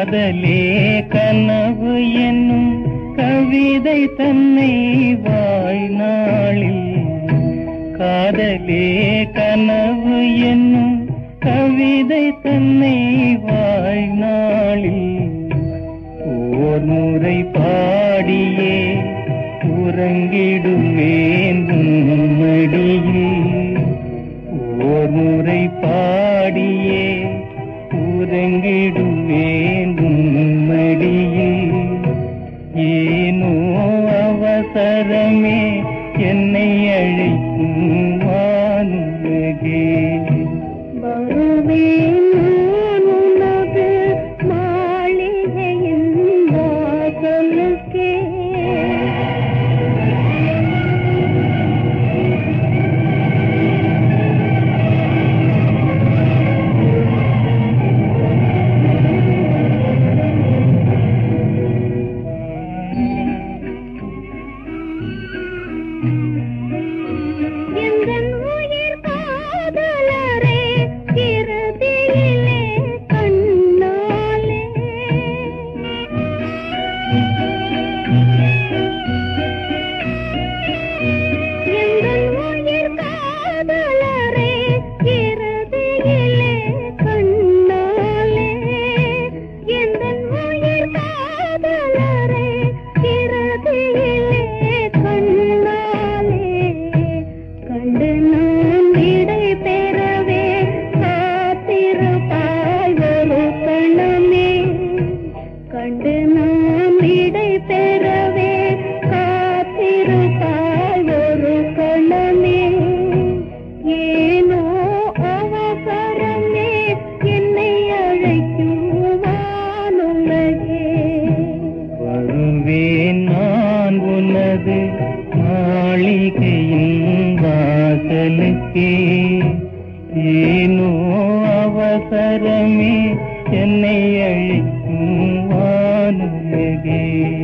காதலே கனவு என்னும் கவிதை தன்னை வாழ்நாளில் காதலே கனவு என்னும் கவிதை தன்னை வாழ்நாளில் ஓர் முறை பாடியே உறங்கிடுவேன் உம்மடியில் ஓர் முறை பாடியே உறங்கிடுவேன் உம்மடியில் ஏனோ அவசரமே என்னை அழைக்கும் வானுலகே வருவேன் நான் உனது மாளிகையின் வாசலுக்கே எந்தன் உயிர் காதலரே இறுதியிலே கண்ணாலே எந்தன் உயிர் காதலரே இறுதியிலே கண்ணாலே எந்தன் உயிர் காதலரே இறுதியிலே கண்ணாலே கண்டு நான் விடை பெறவே காத்திருப்பாய் ஒரு கணமே கண்டு நான் விடை பெறவே காத்திருப்பாய் ஒரு கணமே ஏனோ அவசரமே என்னை அழைக்கும் வானுலகே வருவேன் நான் உனது மாளிகையின் வாசலுக்கே ஏனோ அவசரமே என்னை அழைக்கும் வானுலகே